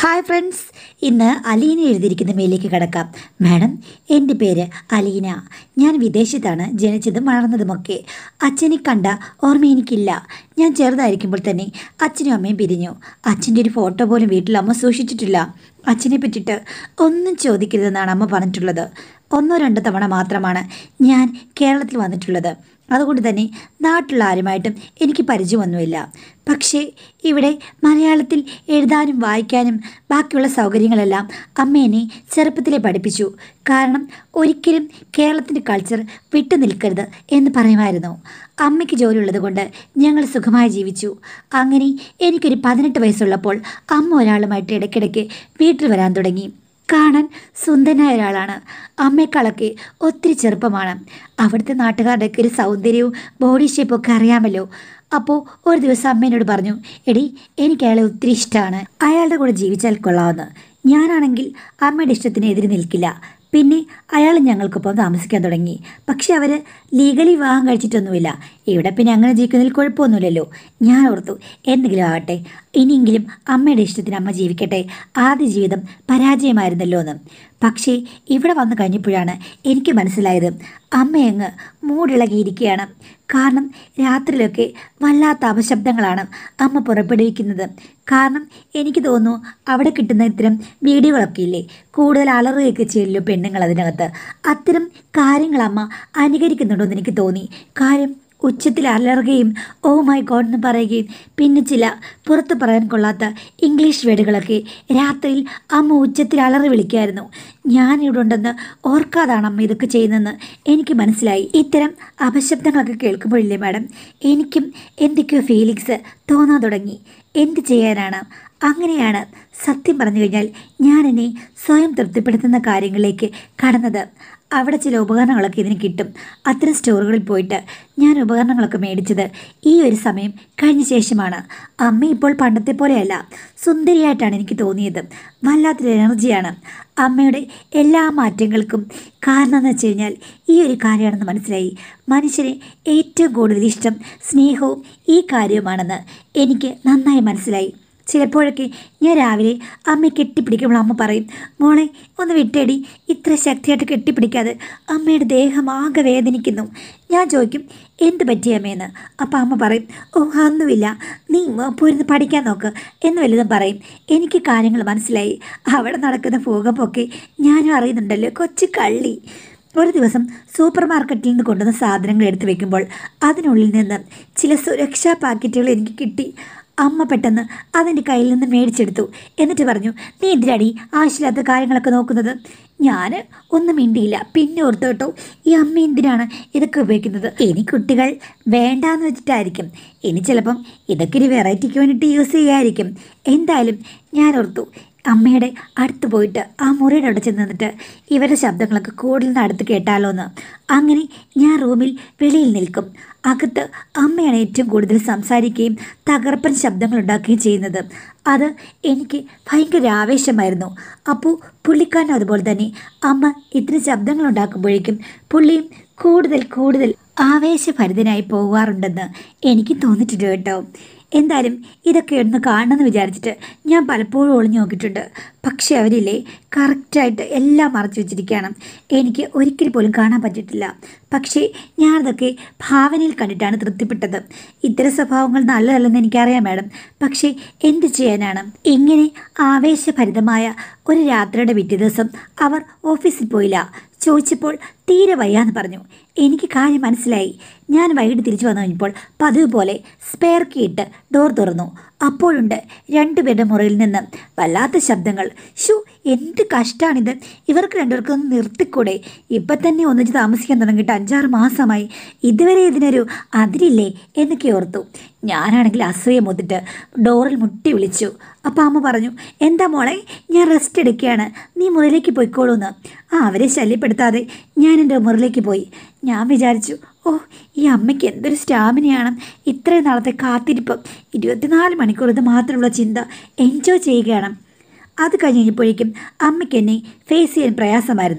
hi friends ഇന്ന് അലീന എഴുതിയിരിക്കുന്ന മേലേക്ക് കിടക്കാം മാഡം എൻ്റെ പേര് അലീന ഞാൻ വിദേശത്താണ് ജനിച്ചതും വളർന്നതുമൊക്കെ അച്ഛനെ കണ്ട ഓർമ്മ എനിക്കില്ല ഞാൻ ചെറുതായിരിക്കുമ്പോൾ തന്നെ അച്ഛനും അമ്മയും പിരിഞ്ഞു അച്ഛൻ്റെ ഒരു ഫോട്ടോ പോലും വീട്ടിൽ അമ്മ സൂക്ഷിച്ചിട്ടില്ല അച്ഛനെ പറ്റിയിട്ട് ഒന്നും ചോദിക്കരുതെന്നാണ് അമ്മ പറഞ്ഞിട്ടുള്ളത് ഒന്നോ രണ്ടോ തവണ മാത്രമാണ് ഞാൻ കേരളത്തിൽ വന്നിട്ടുള്ളത് അതുകൊണ്ട് തന്നെ നാട്ടിലുള്ള ആരുമായിട്ടും എനിക്ക് പരിചയമൊന്നുമില്ല പക്ഷേ ഇവിടെ മലയാളത്തിൽ എഴുതാനും വായിക്കാനും ബാക്കിയുള്ള സൗകര്യങ്ങളെല്ലാം അമ്മ എന്നെ ചെറുപ്പത്തിലെ പഠിപ്പിച്ചു കാരണം ഒരിക്കലും കേരളത്തിൻ്റെ കൾച്ചർ വിട്ടു നിൽക്കരുത് എന്ന് പറയുമായിരുന്നു അമ്മയ്ക്ക് ജോലിയുള്ളത് കൊണ്ട് ഞങ്ങൾ സുഖമായി ജീവിച്ചു അങ്ങനെ എനിക്കൊരു പതിനെട്ട് വയസ്സുള്ളപ്പോൾ അമ്മ ഒരാളുമായിട്ട് ഇടയ്ക്കിടയ്ക്ക് വീട്ടിൽ വരാൻ തുടങ്ങി കാണാൻ സുന്ദരനായ ഒരാളാണ് അമ്മയെക്കാളൊക്കെ ഒത്തിരി ചെറുപ്പമാണ് അവിടുത്തെ നാട്ടുകാരുടെയൊക്കെ ഒരു സൗന്ദര്യവും ബോഡി ഷേപ്പും ഒക്കെ അറിയാമല്ലോ അപ്പോൾ ഒരു ദിവസം അമ്മേനോട് പറഞ്ഞു എടി എനിക്ക് അയാളെ ഒത്തിരി ഇഷ്ടമാണ് അയാളുടെ കൂടെ ജീവിച്ചാൽ കൊള്ളാമെന്ന് ഞാനാണെങ്കിൽ അമ്മയുടെ ഇഷ്ടത്തിന് എതിരെ നിൽക്കില്ല പിന്നെ അയാൾ ഞങ്ങൾക്കൊപ്പം താമസിക്കാൻ തുടങ്ങി പക്ഷെ അവർ ലീഗലി വിവാഹം കഴിച്ചിട്ടൊന്നുമില്ല ഇവിടെ പിന്നെ അങ്ങനെ ജീവിക്കുന്നതിൽ കുഴപ്പമൊന്നുമില്ലല്ലോ ഞാൻ ഓർത്തു എന്തെങ്കിലും ആവട്ടെ ഇനിയെങ്കിലും അമ്മയുടെ ഇഷ്ടത്തിന് അമ്മ ജീവിക്കട്ടെ ആദ്യ ജീവിതം പരാജയമായിരുന്നല്ലോ എന്ന് പക്ഷേ ഇവിടെ വന്നു കഴിഞ്ഞപ്പോഴാണ് എനിക്ക് മനസ്സിലായത് അമ്മയങ്ങ് മൂടിളകിയിരിക്കുകയാണ് കാരണം രാത്രിയിലൊക്കെ വല്ലാത്ത അപശബ്ദങ്ങളാണ് അമ്മ പുറപ്പെടുവിക്കുന്നത് കാരണം എനിക്ക് തോന്നുന്നു അവിടെ കിട്ടുന്ന ഇത്തരം വീഡിയോകളൊക്കെ ഇല്ലേ കൂടുതൽ അലറുകയൊക്കെ ചെയ്യല്ലോ പെണ്ണുങ്ങൾ അതിനകത്ത് അത്തരം കാര്യങ്ങൾ അമ്മ അനുകരിക്കുന്നുണ്ടോ എന്ന് എനിക്ക് തോന്നി കാര്യം ഉച്ചത്തിൽ അലറുകയും ഓ മൈ ഗോഡ് എന്ന് പറയുകയും പിന്നെ ചില പുറത്തു പറയാൻ കൊള്ളാത്ത ഇംഗ്ലീഷ് വേർഡുകളൊക്കെ രാത്രിയിൽ അമ്മ ഉച്ചത്തിൽ അലറി വിളിക്കുമായിരുന്നു ഞാനിവിടെ ഉണ്ടെന്ന് ഓർക്കാതാണ് അമ്മ ഇതൊക്കെ ചെയ്യുന്നതെന്ന് എനിക്ക് മനസ്സിലായി ഇത്തരം അപശബ്ദങ്ങളൊക്കെ കേൾക്കുമ്പോഴില്ലേ മാഡം എനിക്കും എന്തൊക്കെയോ ഫീലിങ്സ് തോന്നാൻ തുടങ്ങി എന്ത് ചെയ്യാനാണ് അങ്ങനെയാണ് സത്യം പറഞ്ഞു കഴിഞ്ഞാൽ ഞാൻ എന്നെ സ്വയം തൃപ്തിപ്പെടുത്തുന്ന കാര്യങ്ങളിലേക്ക് കടന്നത് അവിടെ ചില ഉപകരണങ്ങളൊക്കെ ഇതിന് കിട്ടും അത്തരം സ്റ്റോറുകളിൽ പോയിട്ട് ഞാൻ ഉപകരണങ്ങളൊക്കെ മേടിച്ചത് ഈ ഒരു സമയം കഴിഞ്ഞ ശേഷമാണ് അമ്മ ഇപ്പോൾ പണ്ടത്തെ പോലെയല്ല സുന്ദരിയായിട്ടാണ് എനിക്ക് തോന്നിയത് വല്ലാത്തൊരു എനർജിയാണ് അമ്മയുടെ എല്ലാ മാറ്റങ്ങൾക്കും കാരണം എന്ന് വെച്ച് കഴിഞ്ഞാൽ ഈ ഒരു കാര്യമാണെന്ന് മനസ്സിലായി മനുഷ്യന് ഏറ്റവും കൂടുതൽ ഇഷ്ടം സ്നേഹവും ഈ കാര്യവുമാണെന്ന് എനിക്ക് നന്നായി മനസ്സിലായി ചിലപ്പോഴൊക്കെ ഞാൻ രാവിലെ അമ്മയെ കെട്ടിപ്പിടിക്കുമ്പോൾ അമ്മ പറയും മോളെ ഒന്ന് വിട്ടേടി ഇത്ര ശക്തിയായിട്ട് കെട്ടിപ്പിടിക്കാതെ അമ്മയുടെ ദേഹം ആകെ വേദനിക്കുന്നു ഞാൻ ചോദിക്കും എന്ത് പറ്റിയ അമ്മയെന്ന് അപ്പം അമ്മ പറയും ഓ ഒന്നുമില്ല നീ പോയിരുന്ന് പഠിക്കാൻ നോക്ക് എന്ന് വലുതും പറയും എനിക്ക് കാര്യങ്ങൾ മനസ്സിലായി അവിടെ നടക്കുന്ന ഭൂകമ്പമൊക്കെ ഞാനും അറിയുന്നുണ്ടല്ലോ കൊച്ചു കള്ളി ഒരു ദിവസം സൂപ്പർ മാർക്കറ്റിൽ നിന്ന് കൊണ്ടുവന്ന സാധനങ്ങൾ എടുത്തു വെക്കുമ്പോൾ അതിനുള്ളിൽ നിന്ന് ചില സുരക്ഷാ പാക്കറ്റുകൾ എനിക്ക് കിട്ടി അമ്മ പെട്ടെന്ന് അതെൻ്റെ കയ്യിൽ നിന്ന് മേടിച്ചെടുത്തു എന്നിട്ട് പറഞ്ഞു നീ എന്തിനാടി ആവശ്യമില്ലാത്ത കാര്യങ്ങളൊക്കെ നോക്കുന്നത് ഞാൻ ഒന്നും മിണ്ടിയില്ല പിന്നെ ഓർത്തു കേട്ടോ ഈ അമ്മ എന്തിനാണ് ഇതൊക്കെ ഉപയോഗിക്കുന്നത് ഇനി കുട്ടികൾ വേണ്ടാന്ന് വെച്ചിട്ടായിരിക്കും ഇനി ചിലപ്പം ഇതൊക്കെ ഒരു വെറൈറ്റിക്ക് വേണ്ടിയിട്ട് യൂസ് ചെയ്യുമായിരിക്കും എന്തായാലും ഞാൻ ഓർത്തു അമ്മയുടെ അടുത്ത് പോയിട്ട് ആ മുറിയുടെ അവിടെ ചെന്ന് നിന്നിട്ട് ഇവരുടെ ശബ്ദങ്ങളൊക്കെ കൂടുതൽ അടുത്ത് കേട്ടാലോ എന്ന് അങ്ങനെ ഞാൻ റൂമിൽ വെളിയിൽ നിൽക്കും അകത്ത് അമ്മയാണ് ഏറ്റവും കൂടുതൽ സംസാരിക്കുകയും തകർപ്പൻ ശബ്ദങ്ങൾ ഉണ്ടാക്കുകയും ചെയ്യുന്നത് അത് എനിക്ക് ഭയങ്കര ആവേശമായിരുന്നു അപ്പോൾ പുള്ളിക്കാരനും അതുപോലെ തന്നെ അമ്മ ഇത്തരം ശബ്ദങ്ങൾ ഉണ്ടാക്കുമ്പോഴേക്കും പുള്ളിയും കൂടുതൽ കൂടുതൽ ആവേശഭരിതനായി പോകാറുണ്ടെന്ന് എനിക്ക് തോന്നിയിട്ടുണ്ട് കേട്ടോ എന്തായാലും ഇതൊക്കെ ഒന്ന് കാണണമെന്ന് വിചാരിച്ചിട്ട് ഞാൻ പലപ്പോഴും ഒളിഞ്ഞു നോക്കിയിട്ടുണ്ട് പക്ഷേ അവരില്ലേ കറക്റ്റായിട്ട് എല്ലാം മറച്ചു വെച്ചിരിക്കുകയാണ് എനിക്ക് ഒരിക്കൽ പോലും കാണാൻ പറ്റിയിട്ടില്ല പക്ഷേ ഞാനതൊക്കെ ഭാവനയിൽ കണ്ടിട്ടാണ് തൃപ്തിപ്പെട്ടത് ഇത്തരം സ്വഭാവങ്ങൾ നല്ലതല്ലെന്ന് എനിക്കറിയാം മാഡം പക്ഷേ എന്ത് ചെയ്യാനാണ് ഇങ്ങനെ ആവേശഭരിതമായ ഒരു രാത്രിയുടെ പിറ്റേ ദിവസം അവർ ഓഫീസിൽ പോയില്ല ചോദിച്ചപ്പോൾ തീരെ വയ്യാന്ന് പറഞ്ഞു എനിക്ക് കാര്യം മനസ്സിലായി ഞാൻ വൈകിട്ട് തിരിച്ചു വന്നു കഴിഞ്ഞപ്പോൾ പതിവ് പോലെ സ്പെയർ കീ ഇട്ട് ഡോർ തുറന്നു അപ്പോഴുണ്ട് രണ്ടുപേരുടെ മുറിയിൽ നിന്ന് വല്ലാത്ത ശബ്ദങ്ങൾ ഷു എന്ത് കഷ്ടമാണിത് ഇവർക്ക് രണ്ടുപേർക്കും ഒന്ന് നിർത്തിക്കൂടെ ഇപ്പം തന്നെ ഒന്നിച്ച് താമസിക്കാൻ തുടങ്ങിയിട്ട് അഞ്ചാറ് മാസമായി ഇതുവരെ ഇതിനൊരു അതിരില്ലേ എന്നൊക്കെ ഓർത്തു ഞാനാണെങ്കിൽ അസൂയ മുതിട്ട് ഡോറിൽ മുട്ടി വിളിച്ചു അപ്പോൾ അമ്മ പറഞ്ഞു എന്താ മോളെ ഞാൻ റെസ്റ്റ് എടുക്കുകയാണ് നീ മുറിയിലേക്ക് പോയിക്കോളൂ എന്ന് ആ അവരെ ശല്യപ്പെടുത്താതെ ഞാൻ എൻ്റെ മുറിയിലേക്ക് പോയി ഞാൻ വിചാരിച്ചു ഓ ഈ അമ്മയ്ക്ക് എന്തൊരു സ്റ്റാമിനയാണ് ഇത്രയും നാളത്തെ കാത്തിരിപ്പ് ഇരുപത്തിനാല് മണിക്കൂർ ഇത് മാത്രമുള്ള ചിന്ത എൻജോയ് ചെയ്യുകയാണ് അത് കഴിഞ്ഞപ്പോഴേക്കും അമ്മയ്ക്ക് എന്നെ ഫേസ് ചെയ്യാൻ പ്രയാസമായിരുന്നു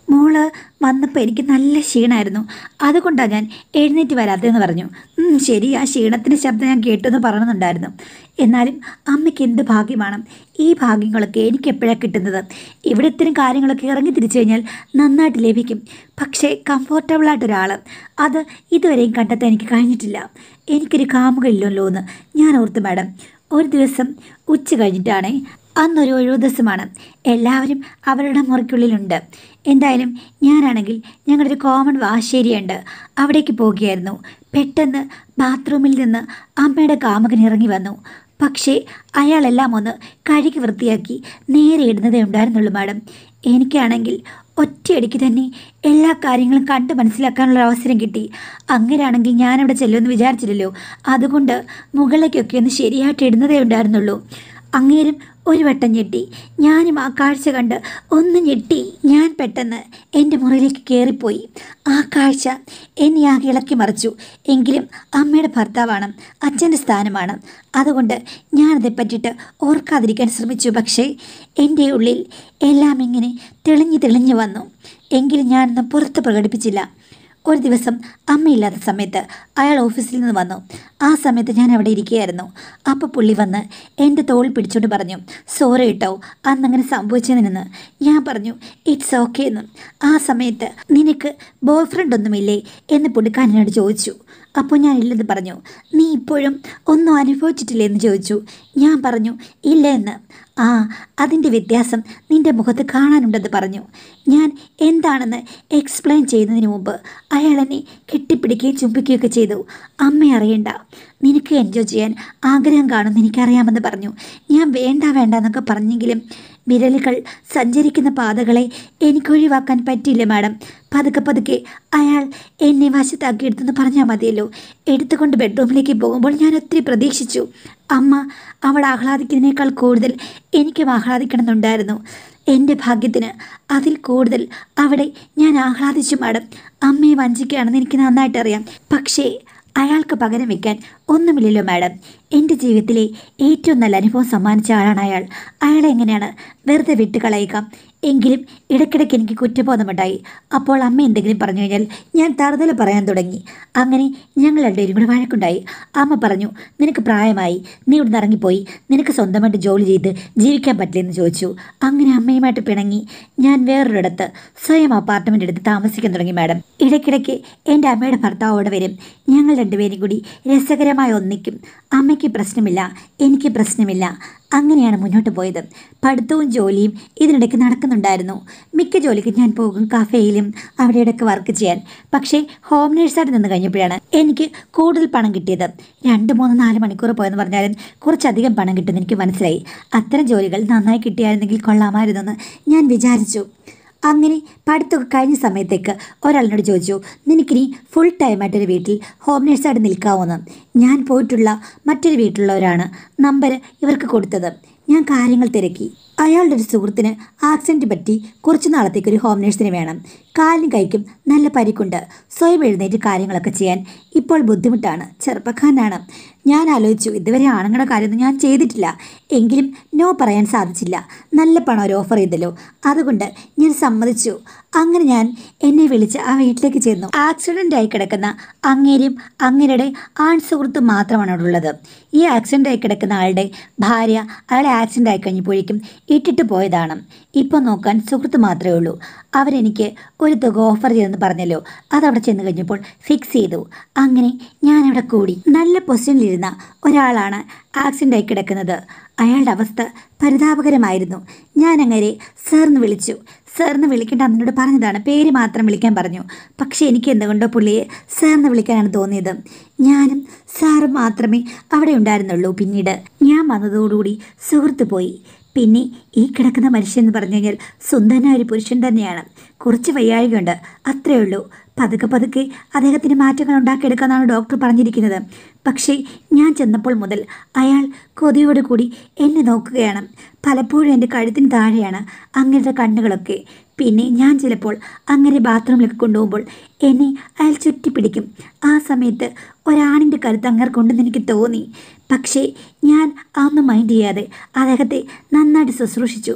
മോള് വന്നപ്പോൾ എനിക്ക് നല്ല ക്ഷീണമായിരുന്നു അതുകൊണ്ടാണ് ഞാൻ എഴുന്നേറ്റ് വരാത്തതെന്ന് പറഞ്ഞു "ഉം, ശരി ആ ക്ഷീണത്തിൻ്റെ ശബ്ദം ഞാൻ കേട്ടെന്ന് പറയുന്നുണ്ടായിരുന്നു എന്നാലും അമ്മയ്ക്ക് എന്ത് ഭാഗ്യമാണ് ഈ ഭാഗ്യങ്ങളൊക്കെ എനിക്ക് എപ്പോഴാണ് കിട്ടുന്നത് ഇവിടെ ഇത്തരം കാര്യങ്ങളൊക്കെ ഇറങ്ങി തിരിച്ചു കഴിഞ്ഞാൽ നന്നായിട്ട് ലഭിക്കും പക്ഷേ കംഫർട്ടബിളായിട്ട് ഒരാൾ അത് ഇതുവരെയും കണ്ടെത്താൻ എനിക്ക് കഴിഞ്ഞിട്ടില്ല എനിക്കൊരു കാമുകയില്ലല്ലോ എന്ന് ഞാൻ ഓർത്തു മാഡം ഒരു ദിവസം ഉച്ച കഴിഞ്ഞിട്ടാണേ അന്നൊരു ഒഴിവ് ദിവസമാണ് എല്ലാവരും അവരുടെ മുറിക്കുള്ളിലുണ്ട് എന്തായാലും ഞാനാണെങ്കിൽ ഞങ്ങളുടെ ഒരു കോമൺ വാശേരിയുണ്ട് അവിടേക്ക് പോകുകയായിരുന്നു പെട്ടെന്ന് ബാത്റൂമിൽ നിന്ന് അമ്മയുടെ കാമകൻ ഇറങ്ങി വന്നു പക്ഷേ അയാളെല്ലാം ഒന്ന് കഴുകി വൃത്തിയാക്കി നേരെ ഇടുന്നതേ ഉണ്ടായിരുന്നുള്ളൂ മാഡം എനിക്കാണെങ്കിൽ ഒറ്റയടിക്ക് തന്നെ എല്ലാ കാര്യങ്ങളും കണ്ട് മനസ്സിലാക്കാനുള്ള അവസരം കിട്ടി അങ്ങനെയാണെങ്കിൽ ഞാനവിടെ ചെല്ലുമെന്ന് വിചാരിച്ചില്ലല്ലോ അതുകൊണ്ട് മുകളിലേക്കൊക്കെ ഒന്ന് ശരിയായിട്ട് ഇടുന്നതേ ഉണ്ടായിരുന്നുള്ളൂ അങ്ങേരും ഒരു വട്ടം ഞെട്ടി ഞാനും ആ കാഴ്ച കണ്ട് ഒന്ന് ഞെട്ടി ഞാൻ പെട്ടെന്ന് എൻ്റെ മുറിയിലേക്ക് കയറിപ്പോയി ആ കാഴ്ച എന്നെ ആകെ ഇളക്കി മറിച്ചു എങ്കിലും അമ്മയുടെ ഭർത്താവാണ് അച്ഛൻ്റെ സ്ഥാനമാണ് അതുകൊണ്ട് ഞാനതെ പറ്റിയിട്ട് ഓർക്കാതിരിക്കാൻ ശ്രമിച്ചു പക്ഷേ എൻ്റെ ഉള്ളിൽ എല്ലാം ഇങ്ങനെ തെളിഞ്ഞു തെളിഞ്ഞു വന്നു എങ്കിലും ഞാനൊന്നും പുറത്ത് പ്രകടിപ്പിച്ചില്ല ഒരു ദിവസം അമ്മയില്ലാത്ത സമയത്ത് അയാൾ ഓഫീസിൽ നിന്ന് വന്നു ആ സമയത്ത് ഞാൻ അവിടെ ഇരിക്കുകയായിരുന്നു അപ്പോൾ പുള്ളി വന്ന് എൻ്റെ തോൾ പിടിച്ചോണ്ട് പറഞ്ഞു സോറി കേട്ടോ അന്നങ്ങനെ സംഭവിച്ചതിനെന്ന് ഞാൻ പറഞ്ഞു ഇറ്റ്സ് ഓക്കെ എന്നും ആ സമയത്ത് നിനക്ക് ബോയ് ഫ്രണ്ട് ഒന്നുമില്ലേ എന്ന് പുള്ളിക്കാരനോട് ചോദിച്ചു അപ്പോൾ ഞാൻ ഇല്ലെന്ന് പറഞ്ഞു നീ ഇപ്പോഴും ഒന്നും അനുഭവിച്ചിട്ടില്ലേ എന്ന് ചോദിച്ചു ഞാൻ പറഞ്ഞു ഇല്ല എന്ന് ആ അതിൻ്റെ വ്യത്യാസം നിന്റെ മുഖത്ത് കാണാനുണ്ടെന്ന് പറഞ്ഞു ഞാൻ എന്താണെന്ന് എക്സ്പ്ലെയിൻ ചെയ്യുന്നതിന് മുമ്പ് അയാൾ എന്നെ കെട്ടിപ്പിടിക്കുകയും ചുംബിക്കുകയൊക്കെ ചെയ്തു അമ്മ അറിയണ്ട നിനക്ക് എൻജോയ് ചെയ്യാൻ ആഗ്രഹം കാണുമെന്ന് എനിക്കറിയാമെന്ന് പറഞ്ഞു ഞാൻ വേണ്ട വേണ്ട എന്നൊക്കെ പറഞ്ഞെങ്കിലും വിരലുകൾ സഞ്ചരിക്കുന്ന പാതകളെ എനിക്ക് ഒഴിവാക്കാൻ പറ്റില്ല മാഡം പതുക്കെ പതുക്കെ അയാൾ എന്നെ വശത്താക്കി എടുത്തെന്ന് പറഞ്ഞാൽ മതിയല്ലോ എടുത്തുകൊണ്ട് ബെഡ്റൂമിലേക്ക് പോകുമ്പോൾ ഞാൻ ഒത്തിരി പ്രതീക്ഷിച്ചു അമ്മ അവൾ ആഹ്ലാദിക്കുന്നതിനേക്കാൾ കൂടുതൽ എനിക്കും ആഹ്ലാദിക്കണമെന്നുണ്ടായിരുന്നു എൻ്റെ ഭാഗ്യത്തിന് അതിൽ കൂടുതൽ അവിടെ ഞാൻ ആഹ്ലാദിച്ചു മാഡം അമ്മയെ വഞ്ചിക്കുകയാണെന്ന് എനിക്ക് നന്നായിട്ട് അറിയാം പക്ഷേ അയാൾക്ക് പകരം വെക്കാൻ ഒന്നുമില്ലല്ലോ മാഡം എൻ്റെ ജീവിതത്തിലെ ഏറ്റവും നല്ല അനുഭവം സമ്മാനിച്ച ആളാണ് അയാൾ അയാളെ എങ്ങനെയാണ് വെറുതെ വിട്ടുകളയുക എങ്കിലും ഇടയ്ക്കിടയ്ക്ക് എനിക്ക് കുറ്റബോധമുണ്ടായി അപ്പോൾ അമ്മ എന്തെങ്കിലും പറഞ്ഞു കഴിഞ്ഞാൽ ഞാൻ തറുതല പറയാൻ തുടങ്ങി അങ്ങനെ ഞങ്ങൾ രണ്ടുപേരും കൂടെ വഴക്കുണ്ടായി അമ്മ പറഞ്ഞു നിനക്ക് പ്രായമായി നീ ഇവിടുന്ന് ഇറങ്ങിപ്പോയി നിനക്ക് സ്വന്തമായിട്ട് ജോലി ചെയ്ത് ജീവിക്കാൻ പറ്റില്ലെന്ന് ചോദിച്ചു അങ്ങനെ അമ്മയുമായിട്ട് പിണങ്ങി ഞാൻ വേറൊരിടത്ത് സ്വയം അപ്പാർട്ട്മെൻ്റ് എടുത്ത് താമസിക്കാൻ തുടങ്ങി മാഡം ഇടയ്ക്കിടയ്ക്ക് എൻ്റെ അമ്മയുടെ ഭർത്താവ് അവിടെ വരും ഞങ്ങൾ രണ്ടുപേരും കൂടി രസകരമായി ഒന്നിക്കും അമ്മയ്ക്ക് പ്രശ്നമില്ല എനിക്ക് പ്രശ്നമില്ല അങ്ങനെയാണ് മുന്നോട്ട് പോയത് പഠിത്തവും ജോലിയും ഇതിനിടയ്ക്ക് നടക്കുന്നുണ്ടായിരുന്നു മിക്ക ജോലിക്കും ഞാൻ പോകും കഫേയിലും അവിടെ ഇടയ്ക്ക് വർക്ക് ചെയ്യാൻ പക്ഷേ ഹോം നേഴ്സായിട്ട് നിന്ന് കഴിഞ്ഞപ്പോഴാണ് എനിക്ക് കൂടുതൽ പണം കിട്ടിയത് രണ്ട് മൂന്ന് നാല് മണിക്കൂർ പോയെന്ന് പറഞ്ഞാലും കുറച്ചധികം പണം കിട്ടുമെന്ന് എനിക്ക് മനസ്സിലായി അത്തരം ജോലികൾ നന്നായി കിട്ടിയായിരുന്നെങ്കിൽ കൊള്ളാമായിരുന്നെന്ന് ഞാൻ വിചാരിച്ചു അങ്ങനെ പഠിത്തമൊക്കെ കഴിഞ്ഞ സമയത്തേക്ക് ഒരാളിനോട് ചോദിച്ചു നിനക്കിനി ഫുൾ ടൈമായിട്ടൊരു വീട്ടിൽ ഹോം നേഴ്സായിട്ട് നിൽക്കാവുമെന്ന് ഞാൻ പോയിട്ടുള്ള മറ്റൊരു വീട്ടിലുള്ളവരാണ് നമ്പർ ഇവർക്ക് കൊടുത്തത് ഞാൻ കാര്യങ്ങൾ തിരക്കി അയാളുടെ ഒരു സുഹൃത്തിന് ആക്സിഡൻറ്റ് പറ്റി കുറച്ച് നാളത്തേക്ക് ഒരു ഹോം നേഴ്സിന് വേണം കാലിനും കൈക്കും നല്ല പരിക്കുണ്ട് സ്വയം എഴുന്നേറ്റ് കാര്യങ്ങളൊക്കെ ചെയ്യാൻ ഇപ്പോൾ ബുദ്ധിമുട്ടാണ് ചെറുപ്പക്കാരനാണ് ഞാൻ ആലോചിച്ചു ഇതുവരെ ആണുങ്ങളുടെ കാര്യമൊന്നും ഞാൻ ചെയ്തിട്ടില്ല എങ്കിലും നോ പറയാൻ സാധിച്ചില്ല നല്ല പണം ഒരു ഓഫർ ചെയ്തല്ലോ അതുകൊണ്ട് ഞാൻ സമ്മതിച്ചു അങ്ങനെ ഞാൻ എന്നെ വിളിച്ച് ആ വീട്ടിലേക്ക് ചെന്നു ആക്സിഡൻ്റ് ആയി കിടക്കുന്ന അങ്ങേരും അങ്ങേരുടെ ആൺ സുഹൃത്തും മാത്രമാണ് അവിടെ ഉള്ളത് ഈ ആക്സിഡൻ്റ് ആയി കിടക്കുന്ന ആളുടെ ഭാര്യ അയാളെ ആക്സിഡൻ്റ് ആയി കഴിഞ്ഞപ്പോഴേക്കും ഇട്ടിട്ട് പോയതാണ് ഇപ്പോൾ നോക്കാൻ സുഹൃത്ത് മാത്രമേ ഉള്ളൂ അവരെനിക്ക് ഒരു തുക ഓഫർ ചെയ്തെന്ന് പറഞ്ഞല്ലോ അതവിടെ ചെന്ന് കഴിഞ്ഞപ്പോൾ ഫിക്സ് ചെയ്തു അങ്ങനെ ഞാനവിടെ കൂടി നല്ല പൊസിഷനിലിരുന്ന ഒരാളാണ് ആക്സിഡൻ്റ് ആയി കിടക്കുന്നത് അയാളുടെ അവസ്ഥ പരിതാപകരമായിരുന്നു ഞാൻ അങ്ങനെ സാറിന് വിളിച്ചു സാറിന് വിളിക്കേണ്ട എന്നോട് പറഞ്ഞതാണ് പേര് മാത്രം വിളിക്കാൻ പറഞ്ഞു പക്ഷേ എനിക്ക് എന്തുകൊണ്ടോ പുള്ളിയെ സാറിന് വിളിക്കാനാണ് തോന്നിയത് ഞാനും സാറും മാത്രമേ അവിടെ ഉണ്ടായിരുന്നുള്ളൂ പിന്നീട് ഞാൻ വന്നതോടുകൂടി സുഹൃത്ത് പോയി പിന്നെ ഈ കിടക്കുന്ന മനുഷ്യൻ എന്ന് പറഞ്ഞു കഴിഞ്ഞാൽ സുന്ദരനായ ഒരു പുരുഷൻ തന്നെയാണ് കുറച്ച് വയ്യാഴികയുണ്ട് അത്രയേ ഉള്ളൂ പതുക്കെ പതുക്കെ അദ്ദേഹത്തിന് മാറ്റങ്ങൾ ഉണ്ടാക്കിയെടുക്കാമെന്നാണ് ഡോക്ടർ പറഞ്ഞിരിക്കുന്നത് പക്ഷേ ഞാൻ ചെന്നപ്പോൾ മുതൽ അയാൾ കൊതിയോട് കൂടി എന്നെ നോക്കുകയാണ് പലപ്പോഴും എൻ്റെ കഴുത്തിന് താഴെയാണ് അങ്ങനത്തെ കണ്ണുകളൊക്കെ പിന്നെ ഞാൻ ചിലപ്പോൾ അങ്ങനെ ബാത്റൂമിലേക്ക് കൊണ്ടുപോകുമ്പോൾ എന്നെ അയാൾ ചുറ്റിപ്പിടിക്കും ആ സമയത്ത് ഒരാണിൻ്റെ കരുത്ത് അങ്ങർക്കുണ്ടെന്ന് എനിക്ക് തോന്നി പക്ഷേ ഞാൻ അതൊന്നും മൈൻഡ് ചെയ്യാതെ അദ്ദേഹത്തെ നന്നായിട്ട് ശുശ്രൂഷിച്ചു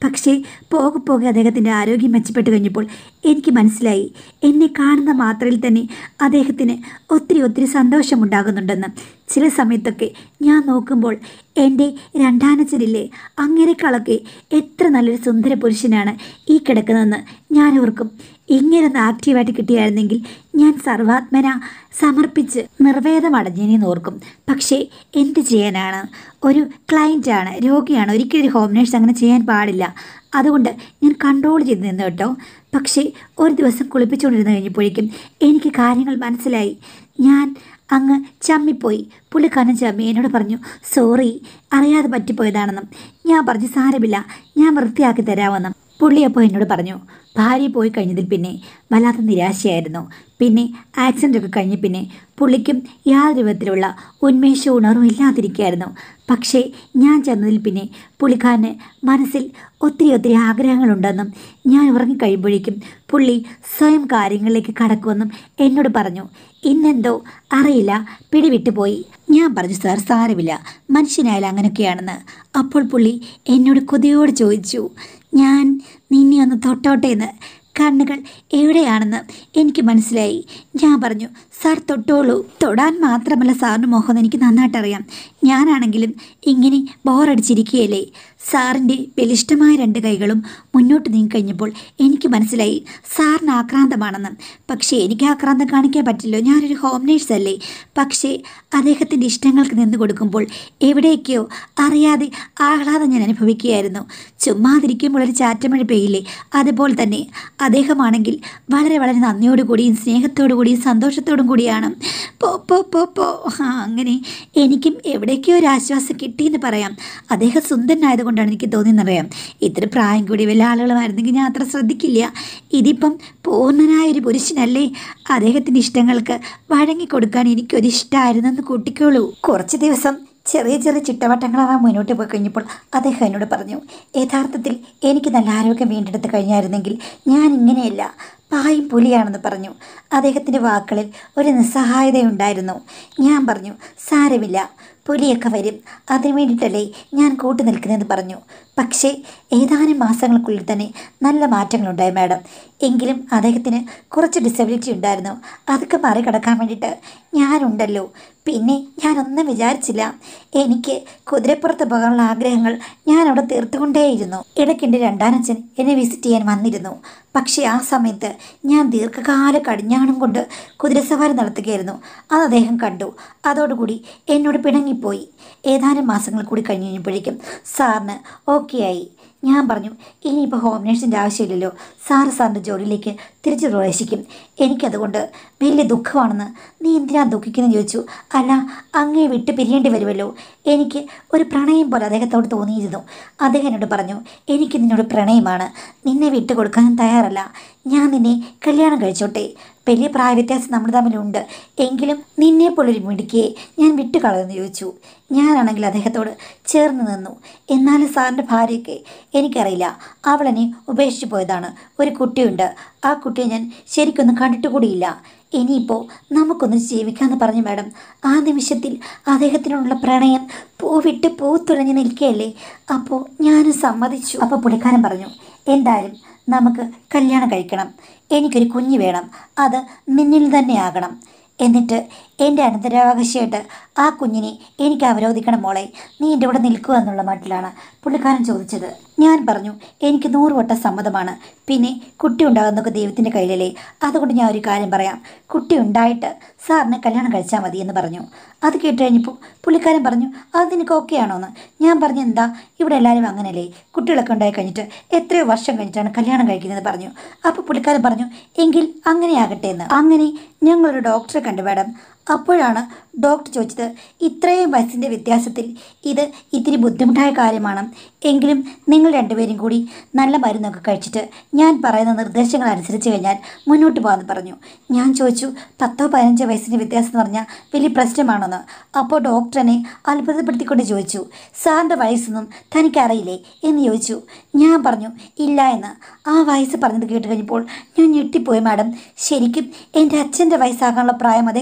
പക്ഷേ പോകെ പോകെ അദ്ദേഹത്തിൻ്റെ ആരോഗ്യം മെച്ചപ്പെട്ടു കഴിഞ്ഞപ്പോൾ എനിക്ക് മനസ്സിലായി എന്നെ കാണുന്ന മാത്രയിൽ തന്നെ അദ്ദേഹത്തിന് ഒത്തിരി ഒത്തിരി സന്തോഷമുണ്ടാകുന്നുണ്ടെന്ന് ചില സമയത്തൊക്കെ ഞാൻ നോക്കുമ്പോൾ എൻ്റെ രണ്ടാനച്ചനില്ലേ അങ്ങനെക്കാളൊക്കെ എത്ര നല്ലൊരു സുന്ദര പുരുഷനാണ് ഈ കിടക്കുന്നതെന്ന് ഞാൻ ഓർക്കും ഇങ്ങനെ ഒന്ന് ആക്റ്റീവായിട്ട് കിട്ടിയായിരുന്നെങ്കിൽ ഞാൻ സർവാത്മന സമർപ്പിച്ച് നിർവേദം അടഞ്ഞേനെന്ന് ഓർക്കും പക്ഷേ എന്ത് ചെയ്യാനാണ് ഒരു ക്ലയൻറ്റാണ് രോഗിയാണ് ഒരിക്കലും ഒരു ഹോം നേഴ്സ് അങ്ങനെ ചെയ്യാൻ പാടില്ല അതുകൊണ്ട് ഞാൻ കൺട്രോൾ ചെയ്ത് നിന്നു കേട്ടോ പക്ഷേ ഒരു ദിവസം കുളിപ്പിച്ചുകൊണ്ടിരുന്ന് കഴിഞ്ഞപ്പോഴേക്കും എനിക്ക് കാര്യങ്ങൾ മനസ്സിലായി ഞാൻ അങ്ങ് ചമ്മിപ്പോയി പുള്ളിക്കാരൻ ചമ്മി എന്നോട് പറഞ്ഞു സോറി അറിയാതെ പറ്റിപ്പോയതാണെന്നും ഞാൻ പറഞ്ഞു സാരമില്ല ഞാൻ വൃത്തിയാക്കി തരാമെന്നും പുള്ളി അപ്പോൾ എന്നോട് പറഞ്ഞു ഭാര്യ പോയി കഴിഞ്ഞതിൽ പിന്നെ വല്ലാത്ത നിരാശയായിരുന്നു പിന്നെ ആക്സിഡൻ്റ് ഒക്കെ കഴിഞ്ഞ് പിന്നെ പുള്ളിക്കും യാതൊരു വിധത്തിലുള്ള ഉന്മേഷവും ഉണർവും ഇല്ലാതിരിക്കുകയായിരുന്നു പക്ഷേ ഞാൻ ചെന്നതിൽ പിന്നെ പുള്ളിക്കാരന് മനസ്സിൽ ഒത്തിരി ഒത്തിരി ആഗ്രഹങ്ങളുണ്ടെന്നും ഞാൻ ഉറങ്ങിക്കഴിയുമ്പോഴേക്കും പുള്ളി സ്വയം കാര്യങ്ങളിലേക്ക് കടക്കുമെന്നും എന്നോട് പറഞ്ഞു ഇന്നെന്തോ അറിയില്ല പിടിവിട്ടുപോയി ഞാൻ പറഞ്ഞു സാർ സാരമില്ല മനുഷ്യനായാലും അങ്ങനെയൊക്കെയാണെന്ന് അപ്പോൾ പുള്ളി എന്നോട് കൊതിയോട് ചോദിച്ചു ഞാൻ നിന്നെ ഒന്ന് തൊട്ടോട്ടെ എന്ന് കണ്ണുകൾ എവിടെയാണെന്ന് എനിക്ക് മനസ്സിലായി ഞാൻ പറഞ്ഞു സാർ തൊട്ടോളൂ തൊടാൻ മാത്രമല്ല സാറിന് മോഹം എനിക്ക് നന്നായിട്ട് അറിയാം ഞാനാണെങ്കിലും ഇങ്ങനെ ബോറടിച്ചിരിക്കുകയല്ലേ സാറിൻ്റെ ബലിഷ്ടമായ രണ്ട് കൈകളും മുന്നോട്ട് നീങ്ങിക്കഴിഞ്ഞപ്പോൾ എനിക്ക് മനസ്സിലായി സാറിന് ആക്രാന്തമാണെന്ന് പക്ഷേ എനിക്ക് ആക്രാന്തം കാണിക്കാൻ പറ്റില്ലോ ഞാനൊരു ഹോം നേഴ്സ് അല്ലേ പക്ഷേ അദ്ദേഹത്തിൻ്റെ ഇഷ്ടങ്ങൾക്ക് നിന്ന് കൊടുക്കുമ്പോൾ എവിടേക്കോ അറിയാതെ ആഹ്ലാദം ഞാൻ അനുഭവിക്കുകയായിരുന്നു ചുമ്മാതിരിക്കുമ്പോൾ ഒരു ചാറ്റമഴ പെയ്യില്ലേ അതുപോലെ തന്നെ അദ്ദേഹമാണെങ്കിൽ വളരെ വളരെ നന്ദിയോടുകൂടിയും സ്നേഹത്തോടു കൂടിയും സന്തോഷത്തോടും കൂടിയാണ് പോ പോ പോ പോ ആ അങ്ങനെ എനിക്കും എവിടേക്കോ ഒരു ആശ്വാസം കിട്ടിയെന്ന് പറയാം അദ്ദേഹം സുന്ദരനായതുകൊണ്ടാണ് എനിക്ക് തോന്നിയെന്നറിയാം ഇത്ര പ്രായം കൂടി വല്ല ആളുകളുമായിരുന്നെങ്കിൽ ഞാൻ അത്ര ശ്രദ്ധിക്കില്ല ഇതിപ്പം പൂർണ്ണനായ ഒരു പുരുഷനല്ലേ അദ്ദേഹത്തിൻ്റെ ഇഷ്ടങ്ങൾക്ക് വഴങ്ങിക്കൊടുക്കാൻ എനിക്കൊരു ഇഷ്ടമായിരുന്നെന്ന് കൂട്ടിക്കോളൂ കുറച്ച് ദിവസം ചെറിയ ചെറിയ ചിട്ടവട്ടങ്ങളാവാൻ മുന്നോട്ട് പോയി കഴിഞ്ഞപ്പോൾ അദ്ദേഹം എന്നോട് പറഞ്ഞു യഥാർത്ഥത്തിൽ എനിക്ക് നല്ല ആരോഗ്യം വീണ്ടെടുത്ത് കഴിഞ്ഞായിരുന്നെങ്കിൽ ഞാൻ ഇങ്ങനെയല്ല പായും പുലിയാണെന്ന് പറഞ്ഞു അദ്ദേഹത്തിൻ്റെ വാക്കുകളിൽ ഒരു നിസ്സഹായതയുണ്ടായിരുന്നു ഞാൻ പറഞ്ഞു സാരമില്ല പുലിയൊക്കെ വരും അതിനു വേണ്ടിയിട്ടല്ലേ ഞാൻ കൂട്ടു നിൽക്കുന്നതെന്ന് പറഞ്ഞു പക്ഷേ ഏതാനും മാസങ്ങൾക്കുള്ളിൽ തന്നെ നല്ല മാറ്റങ്ങളുണ്ടായി മാഡം എങ്കിലും അദ്ദേഹത്തിന് കുറച്ച് ഡിസബിലിറ്റി ഉണ്ടായിരുന്നു അതൊക്കെ മറികടക്കാൻ വേണ്ടിയിട്ട് ഞാനുണ്ടല്ലോ പിന്നെ ഞാനൊന്നും വിചാരിച്ചില്ല എനിക്ക് കുതിരപ്പുറത്ത് പോകാനുള്ള ആഗ്രഹങ്ങൾ ഞാൻ അവിടെ തീർത്തുകൊണ്ടേയിരുന്നു ഇടയ്ക്ക് എൻ്റെ രണ്ടാനച്ഛൻ എന്നെ വിസിറ്റ് ചെയ്യാൻ വന്നിരുന്നു പക്ഷേ ആ സമയത്ത് ഞാൻ ദീർഘകാല കടിഞ്ഞാണം കൊണ്ട് കുതിരസവാരി നടത്തുകയായിരുന്നു അത് അദ്ദേഹം കണ്ടു അതോടുകൂടി എന്നോട് പിണങ്ങിപ്പോയി ഏതാനും മാസങ്ങൾ കൂടി കഴിഞ്ഞ് കഴിഞ്ഞപ്പോഴേക്കും സാറിന് ഓക്കെ ആയി ഞാൻ പറഞ്ഞു ഇനിയിപ്പോൾ ഹോം നേഴ്സിൻ്റെ ആവശ്യമില്ലല്ലോ സാറ് സാറിൻ്റെ ജോലിയിലേക്ക് തിരിച്ചു പ്രവേശിക്കും എനിക്കതുകൊണ്ട് വലിയ ദുഃഖമാണെന്ന് നീ എന്തിനാ ദുഃഖിക്കുന്നത് ചോദിച്ചു അല്ല അങ്ങേ വിട്ട് പിരിയേണ്ടി വരുമല്ലോ എനിക്ക് ഒരു പ്രണയം പോലെ അദ്ദേഹത്തോട് തോന്നിയിരുന്നു അദ്ദേഹം എന്നോട് പറഞ്ഞു എനിക്ക് നിന്നോട് പ്രണയമാണ് നിന്നെ വിട്ടു കൊടുക്കാൻ തയ്യാറല്ല ഞാൻ നിന്നെ കല്യാണം കഴിച്ചോട്ടെ വലിയ പ്രായ വ്യത്യാസം നമ്മൾ തമ്മിലുണ്ട് എങ്കിലും നിന്നെ പോലൊരു മിടുക്കിയെ ഞാൻ വിട്ടുകളയെന്ന് ചോദിച്ചു ഞാനാണെങ്കിൽ അദ്ദേഹത്തോട് ചേർന്ന് നിന്നു എന്നാലും സാറിൻ്റെ ഭാര്യയ്ക്ക് എനിക്കറിയില്ല അവളെന്നെ ഉപേക്ഷിച്ച് പോയതാണ് ഒരു കുട്ടിയുണ്ട് ആ കുട്ടിയെ ഞാൻ ശരിക്കൊന്നും കണ്ടിട്ട് കൂടിയില്ല ഇനിയിപ്പോൾ നമുക്കൊന്ന് ജീവിക്കാമെന്ന് പറഞ്ഞു മാഡം ആ നിമിഷത്തിൽ അദ്ദേഹത്തിനോടുള്ള പ്രണയം പൂവിട്ട് പൂത്തുലഞ്ഞ് നിൽക്കുകയല്ലേ അപ്പോൾ ഞാനും സമ്മതിച്ചു അപ്പോൾ പുള്ളിക്കാരൻ പറഞ്ഞു എന്തായാലും നമുക്ക് കല്യാണം കഴിക്കണം എനിക്കൊരു കുഞ്ഞ് വേണം അത് നിന്നിൽ തന്നെ ആകണം എന്നിട്ട് എൻ്റെ അനന്തരാവകാശമായിട്ട് ആ കുഞ്ഞിനെ എനിക്ക് അവരോധിക്കണം മോളെ നീ എൻ്റെ കൂടെ നിൽക്കുക എന്നുള്ള മട്ടിലാണ് പുള്ളിക്കാരൻ ചോദിച്ചത് ഞാൻ പറഞ്ഞു എനിക്ക് നൂറ് വട്ടം സമ്മതമാണ് പിന്നെ കുട്ടി ഉണ്ടാകുന്നതൊക്കെ ദൈവത്തിൻ്റെ കയ്യിലല്ലേ അതുകൊണ്ട് ഞാൻ ഒരു കാര്യം പറയാം കുട്ടി ഉണ്ടായിട്ട് സാറിനെ കല്യാണം കഴിച്ചാൽ മതി എന്ന് പറഞ്ഞു അത് കേട്ട് കഴിഞ്ഞപ്പോൾ പുള്ളിക്കാരൻ പറഞ്ഞു അത് നിനക്ക് ഓക്കെ ആണോന്ന് ഞാൻ പറഞ്ഞു എന്താ ഇവിടെ എല്ലാവരും അങ്ങനെയല്ലേ കുട്ടികളൊക്കെ ഉണ്ടായി കഴിഞ്ഞിട്ട് എത്രയോ വർഷം കഴിഞ്ഞിട്ടാണ് കല്യാണം കഴിക്കുന്നത് പറഞ്ഞു അപ്പോൾ പുള്ളിക്കാരൻ പറഞ്ഞു എങ്കിൽ അങ്ങനെയാകട്ടെ എന്ന് അങ്ങനെ ഞങ്ങളൊരു ഡോക്ടറെ കണ്ടു മാഡം അപ്പോഴാണ് ഡോക്ടർ ചോദിച്ചത് ഇത്രയും വയസ്സിൻ്റെ വ്യത്യാസത്തിൽ ഇത് ഇത്തിരി ബുദ്ധിമുട്ടായ കാര്യമാണ് എങ്കിലും നിങ്ങൾ രണ്ടുപേരും കൂടി നല്ല മരുന്നൊക്കെ കഴിച്ചിട്ട് ഞാൻ പറയുന്ന നിർദ്ദേശങ്ങൾ അനുസരിച്ച് കഴിഞ്ഞാൽ മുന്നോട്ട് പോകാമെന്ന് പറഞ്ഞു ഞാൻ ചോദിച്ചു പത്തോ പതിനഞ്ചോ വയസ്സിൻ്റെ വ്യത്യാസം എന്ന് പറഞ്ഞാൽ വലിയ പ്രശ്നമാണെന്ന് അപ്പോൾ ഡോക്ടർ എന്നെ അത്ഭുതപ്പെടുത്തിക്കൊണ്ട് ചോദിച്ചു സാറിൻ്റെ വയസ്സൊന്നും തനിക്കറിയില്ലേ എന്ന് ചോദിച്ചു ഞാൻ പറഞ്ഞു ഇല്ല എന്ന് ആ വയസ്സ് പറഞ്ഞത് കേട്ട് കഴിഞ്ഞപ്പോൾ ഞാൻ ഞെട്ടിപ്പോയി മാഡം ശരിക്കും എൻ്റെ അച്ഛൻ്റെ വയസ്സാകാനുള്ള പ്രായം അദ്ദേഹത്തിനുണ്ടായിരുന്നു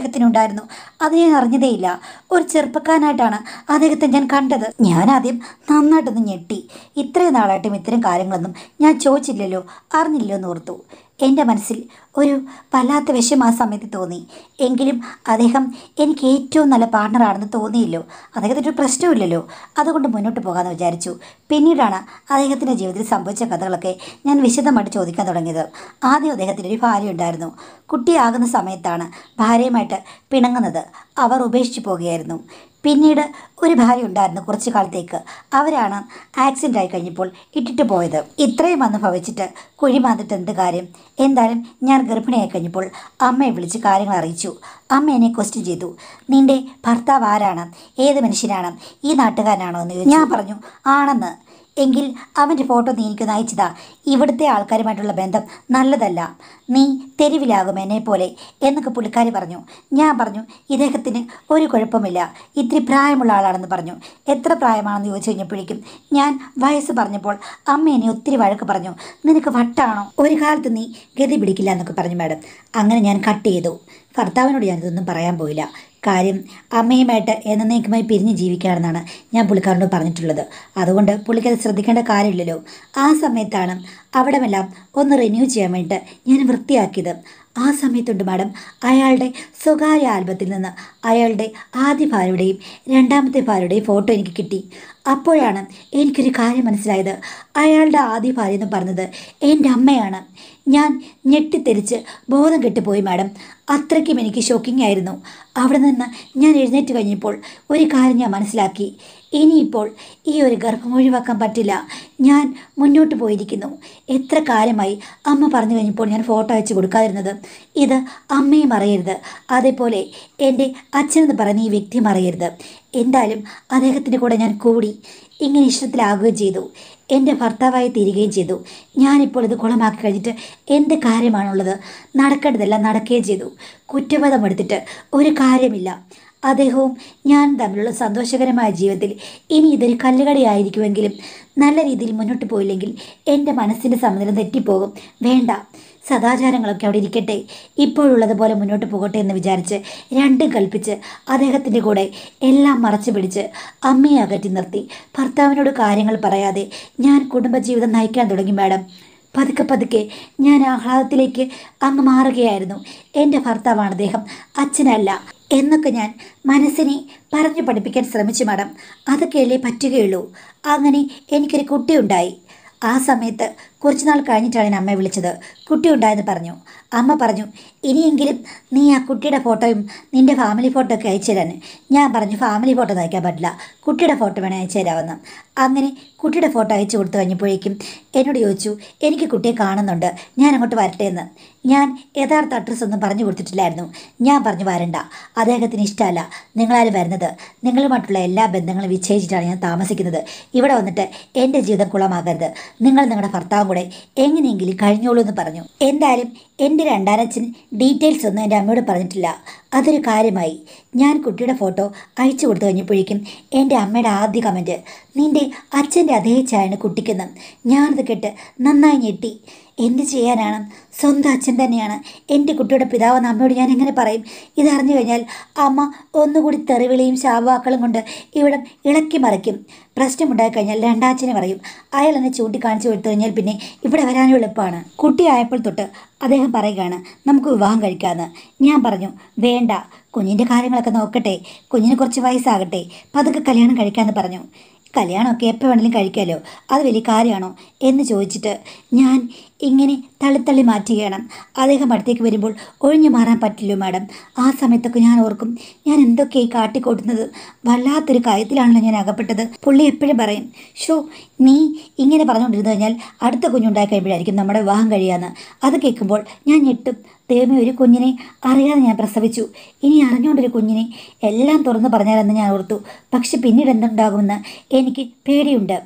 ഉണ്ടായിരുന്നു അത് ഞാൻ അറിഞ്ഞതേയില്ല ഒരു ചെറുപ്പക്കാരനായിട്ടാണ് അദ്ദേഹത്തെ ഞാൻ കണ്ടത് ഞാൻ ആദ്യം നന്നായിട്ടൊന്ന് ഞെട്ടി ഇത്രയും നാളായിട്ടും ഇത്തരം കാര്യങ്ങളൊന്നും ഞാൻ ചോദിച്ചില്ലല്ലോ അറിഞ്ഞില്ലല്ലോ എന്ന് ഓർത്തു എൻ്റെ മനസ്സിൽ ഒരു വല്ലാത്ത വിഷയം ആ സമയത്ത് തോന്നി എങ്കിലും അദ്ദേഹം എനിക്ക് ഏറ്റവും നല്ല പാർട്ണറാണെന്ന് തോന്നിയില്ലോ അദ്ദേഹത്തിന് ഒരു പ്രശ്നമില്ലല്ലോ അതുകൊണ്ട് മുന്നോട്ട് പോകാമെന്ന് വിചാരിച്ചു പിന്നീടാണ് അദ്ദേഹത്തിൻ്റെ ജീവിതത്തിൽ സംഭവിച്ച കഥകളൊക്കെ ഞാൻ വിശദമായിട്ട് ചോദിക്കാൻ തുടങ്ങിയത് ആദ്യം അദ്ദേഹത്തിന് ഒരു ഭാര്യ ഉണ്ടായിരുന്നു കുട്ടിയാകുന്ന സമയത്താണ് ഭാര്യയുമായിട്ട് പിണങ്ങുന്നത് അവർ ഉപേക്ഷിച്ചു പോകുകയായിരുന്നു പിന്നീട് ഒരു ഭാര്യ ഉണ്ടായിരുന്നു കുറച്ചു കാലത്തേക്ക് അവരാണ് ആക്സിഡൻ്റ് ആയി കഴിഞ്ഞപ്പോൾ ഇട്ടിട്ട് പോയത് ഇത്രയും വന്ന് ഭവിച്ചിട്ട് കുഴി മാന്നിട്ട് എന്ത് കാര്യം എന്തായാലും ഞാൻ ഗർഭിണിയായി കഴിഞ്ഞപ്പോൾ അമ്മയെ വിളിച്ച് കാര്യങ്ങൾ അറിയിച്ചു അമ്മ എന്നെ ക്വസ്റ്റ്യൻ ചെയ്തു നിന്റെ ഭർത്താവ് ആരാണ് ഏത് മനുഷ്യനാണ് ഈ നാട്ടുകാരനാണോ എന്ന് ചോദിച്ചു ഞാൻ പറഞ്ഞു ആണെന്ന് എങ്കിൽ അവൻ്റെ ഫോട്ടോ നീ എനിക്കൊന്ന് അയച്ചതാ ഇവിടുത്തെ ആൾക്കാരുമായിട്ടുള്ള ബന്ധം നല്ലതല്ല നീ തെരുവിലാകും എന്നെ പോലെ എന്നൊക്കെ പുള്ളിക്കാരി പറഞ്ഞു ഞാൻ പറഞ്ഞു ഇദ്ദേഹത്തിന് ഒരു കുഴപ്പമില്ല ഇത്തിരി പ്രായമുള്ള ആളാണെന്ന് പറഞ്ഞു എത്ര പ്രായമാണെന്ന് ചോദിച്ചു കഴിഞ്ഞപ്പോഴേക്കും ഞാൻ വയസ്സ് പറഞ്ഞപ്പോൾ അമ്മ എന്നെ ഒത്തിരി വഴക്ക് പറഞ്ഞു നിനക്ക് വട്ടാണോ ഒരു കാലത്ത് നീ ഗതി പിടിക്കില്ല എന്നൊക്കെ പറഞ്ഞു മാഡം അങ്ങനെ ഞാൻ കട്ട് ചെയ്തു ഭർത്താവിനോട് ഞാനിതൊന്നും പറയാൻ പോയില്ല കാര്യം അമ്മയുമായിട്ട് എന്നേക്കുമായി പിരിഞ്ഞ് ജീവിക്കുകയാണെന്നാണ് ഞാൻ പുള്ളിക്കാരനോട് പറഞ്ഞിട്ടുള്ളത് അതുകൊണ്ട് പുള്ളിക്കത് ശ്രദ്ധിക്കേണ്ട കാര്യമില്ലല്ലോ ആ സമയത്താണ് അവിടമെല്ലാം ഒന്ന് റിന്യൂ ചെയ്യാൻ വേണ്ടിയിട്ട് ഞാൻ വൃത്തിയാക്കിയത് ആ സമയത്തുണ്ട് മാഡം അയാളുടെ സ്വകാര്യ ആൽബത്തിൽ നിന്ന് അയാളുടെ ആദ്യ ഭാര്യയുടെയും രണ്ടാമത്തെ ഭാര്യയുടെയും ഫോട്ടോ എനിക്ക് കിട്ടി അപ്പോഴാണ് എനിക്കൊരു കാര്യം മനസ്സിലായത് അയാളുടെ ആദ്യ ഭാര്യ എന്ന് പറഞ്ഞത് എൻ്റെ അമ്മയാണ് ഞാൻ ഞെട്ടിത്തെരിച്ച് ബോധം കെട്ടുപോയി മാഡം അത്രയ്ക്കും എനിക്ക് ഷോക്കിംഗ് ആയിരുന്നു അവിടെ നിന്ന് ഞാൻ എഴുന്നേറ്റ് കഴിഞ്ഞപ്പോൾ ഒരു കാര്യം ഞാൻ മനസ്സിലാക്കി ഇനിയിപ്പോൾ ഈ ഒരു ഗർഭം ഒഴിവാക്കാൻ പറ്റില്ല ഞാൻ മുന്നോട്ട് പോയിരിക്കുന്നു എത്ര കാലമായി അമ്മ പറഞ്ഞു കഴിഞ്ഞപ്പോൾ ഞാൻ ഫോട്ടോ അയച്ചു കൊടുക്കാതിരുന്നത് ഇത് അമ്മയും അറിയരുത് അതേപോലെ എൻ്റെ അച്ഛനെന്ന് പറയുന്ന ഈ വ്യക്തിയും അറിയരുത് എന്തായാലും അദ്ദേഹത്തിൻ്റെ കൂടെ ഞാൻ കൂടി ഇങ്ങനെ ഇഷ്ടത്തിലാകുകയും ചെയ്തു എൻ്റെ ഭർത്താവായി തീരുകയും ചെയ്തു ഞാനിപ്പോൾ ഇത് കുളമാക്കി കഴിഞ്ഞിട്ട് എന്ത് കാര്യമാണുള്ളത് നടക്കേണ്ടതെല്ലാം നടക്കുകയും ചെയ്തു കുറ്റബോധം എടുത്തിട്ട് ഒരു കാര്യമില്ല അദ്ദേഹവും ഞാൻ തമ്മിലുള്ള സന്തോഷകരമായ ജീവിതത്തിൽ ഇനി ഇതൊരു കല്ലുകടിയായിരിക്കുമെങ്കിലും നല്ല രീതിയിൽ മുന്നോട്ട് പോയില്ലെങ്കിൽ എൻ്റെ മനസ്സിൻ്റെ സമനില തെറ്റിപ്പോകും വേണ്ട സദാചാരങ്ങളൊക്കെ അവിടെ ഇരിക്കട്ടെ ഇപ്പോഴുള്ളതുപോലെ മുന്നോട്ട് പോകട്ടെ എന്ന് വിചാരിച്ച് രണ്ടും കൽപ്പിച്ച് അദ്ദേഹത്തിൻ്റെ കൂടെ എല്ലാം മറച്ചു പിടിച്ച് അമ്മയെ അകറ്റി നിർത്തി ഭർത്താവിനോട് കാര്യങ്ങൾ പറയാതെ ഞാൻ കുടുംബജീവിതം നയിക്കാൻ തുടങ്ങി മാഡം പതുക്കെ പതുക്കെ ഞാൻ ആഹ്ലാദത്തിലേക്ക് അങ്ങ് മാറുകയായിരുന്നു എൻ്റെ ഭർത്താവാണ് അദ്ദേഹം അച്ഛനല്ല എന്നൊക്കെ ഞാൻ മനസ്സിനെ പറഞ്ഞു പഠിപ്പിക്കാൻ ശ്രമിച്ചു മാഡം അതൊക്കെയല്ലേ പറ്റുകയുള്ളൂ അങ്ങനെ എനിക്കൊരു കുട്ടിയുണ്ടായി ആ സമയത്ത് കുറച്ച് നാൾ കഴിഞ്ഞിട്ടാണ് ഞാൻ അമ്മയെ വിളിച്ചത് കുട്ടി ഉണ്ടായെന്ന് പറഞ്ഞു അമ്മ പറഞ്ഞു ഇനിയെങ്കിലും നീ ആ കുട്ടിയുടെ ഫോട്ടോയും നിൻ്റെ ഫാമിലി ഫോട്ടോ ഒക്കെ അയച്ചു തരാൻ ഞാൻ പറഞ്ഞു ഫാമിലി ഫോട്ടോ ഒന്നും അയക്കാൻ പറ്റില്ല കുട്ടിയുടെ ഫോട്ടോ വേണേൽ അയച്ചു തരാമെന്ന് അങ്ങനെ കുട്ടിയുടെ ഫോട്ടോ അയച്ചു കൊടുത്തു കഴിഞ്ഞപ്പോഴേക്കും എന്നോട് ചോദിച്ചു എനിക്ക് കുട്ടിയെ കാണുന്നുണ്ട് ഞാൻ അങ്ങോട്ട് വരട്ടെ എന്ന് ഞാൻ യഥാർത്ഥ അഡ്രസ്സ് ഒന്നും പറഞ്ഞു കൊടുത്തിട്ടില്ലായിരുന്നു ഞാൻ പറഞ്ഞു വരണ്ട അദ്ദേഹത്തിന് ഇഷ്ടമല്ല നിങ്ങളാരും വരുന്നത് നിങ്ങളുമായിട്ടുള്ള എല്ലാ ബന്ധങ്ങളും വിച്ഛേദിച്ചിട്ടാണ് ഞാൻ താമസിക്കുന്നത് ഇവിടെ വന്നിട്ട് എൻ്റെ ജീവിതം കുളമാകരുത് നിങ്ങൾ നിങ്ങളുടെ ഭർത്താവും കൂടെ എങ്ങനെയെങ്കിലും കഴിഞ്ഞോളൂ എന്ന് പറഞ്ഞു എന്തായാലും എൻ്റെ രണ്ടാനച്ഛൻ ഡീറ്റെയിൽസ് ഒന്നും എൻ്റെ അമ്മയോട് പറഞ്ഞിട്ടില്ല അതൊരു കാര്യമായി ഞാൻ കുട്ടിയുടെ ഫോട്ടോ അയച്ചു കൊടുത്തു കഴിഞ്ഞപ്പോഴേക്കും എൻ്റെ അമ്മയുടെ ആദ്യ കമൻറ്റ് നിൻ്റെ അച്ഛൻ്റെ അതേ ചായണ് കുട്ടിക്കെന്ന് ഞാനത് കേട്ട് നന്നായി ഞെട്ടി എന്ത് ചെയ്യാനാണ് സ്വന്തം അച്ഛൻ തന്നെയാണ് എൻ്റെ കുട്ടിയുടെ പിതാവെന്ന് അമ്മയോട് ഞാൻ എങ്ങനെ പറയും ഇതറിഞ്ഞു കഴിഞ്ഞാൽ അമ്മ ഒന്നുകൂടി തെറിവിളിയും ശാപവാക്കളും കൊണ്ട് ഇവിടെ ഇളക്കി മറിക്കും പ്രശ്നമുണ്ടായി കഴിഞ്ഞാൽ രണ്ടാച്ചനെ പറയും അയാൾ എന്നെ ചൂണ്ടിക്കാണിച്ചു കൊടുത്തു കഴിഞ്ഞാൽ പിന്നെ ഇവിടെ വരാനും എളുപ്പമാണ് കുട്ടിയായപ്പോൾ തൊട്ട് അദ്ദേഹം പറയുകയാണ് നമുക്ക് വിവാഹം കഴിക്കാമെന്ന് ഞാൻ പറഞ്ഞു വേണ്ട കുഞ്ഞിൻ്റെ കാര്യങ്ങളൊക്കെ നോക്കട്ടെ കുഞ്ഞിന് കുറച്ച് വയസ്സാകട്ടെ പതുക്കെ കല്യാണം കഴിക്കാമെന്ന് പറഞ്ഞു കല്യാണമൊക്കെ എപ്പോൾ വേണമെങ്കിലും കഴിക്കാമല്ലോ അത് വലിയ കാര്യമാണോ എന്ന് ചോദിച്ചിട്ട് ഞാൻ ഇങ്ങനെ തള്ളിത്തള്ളി മാറ്റുകയാണ് അദ്ദേഹം അടുത്തേക്ക് വരുമ്പോൾ ഒഴിഞ്ഞു മാറാൻ പറ്റില്ലോ മാഡം ആ സമയത്തൊക്കെ ഞാൻ ഓർക്കും ഞാൻ എന്തൊക്കെയായി കാട്ടിക്കൂട്ടുന്നത് വല്ലാത്തൊരു കാര്യത്തിലാണല്ലോ ഞാൻ അകപ്പെട്ടത് പുള്ളി എപ്പോഴും പറയും ഷോ നീ ഇങ്ങനെ പറഞ്ഞുകൊണ്ടിരുന്നു കഴിഞ്ഞാൽ അടുത്ത കുഞ്ഞുണ്ടായി കഴിയുമ്പോഴായിരിക്കും നമ്മുടെ വിവാഹം കഴിയാന്ന് അത് കേൾക്കുമ്പോൾ ഞാൻ ഞെട്ടും ദൈവമേ ഒരു കുഞ്ഞിനെ അറിയാതെ ഞാൻ പ്രസവിച്ചു ഇനി അറിഞ്ഞുകൊണ്ടൊരു കുഞ്ഞിനെ എല്ലാം തുറന്നു പറഞ്ഞാലെന്ന് ഞാൻ ഓർത്തു പക്ഷെ പിന്നീട് എന്തുണ്ടാകുമെന്ന് എനിക്ക് പേടിയുണ്ട്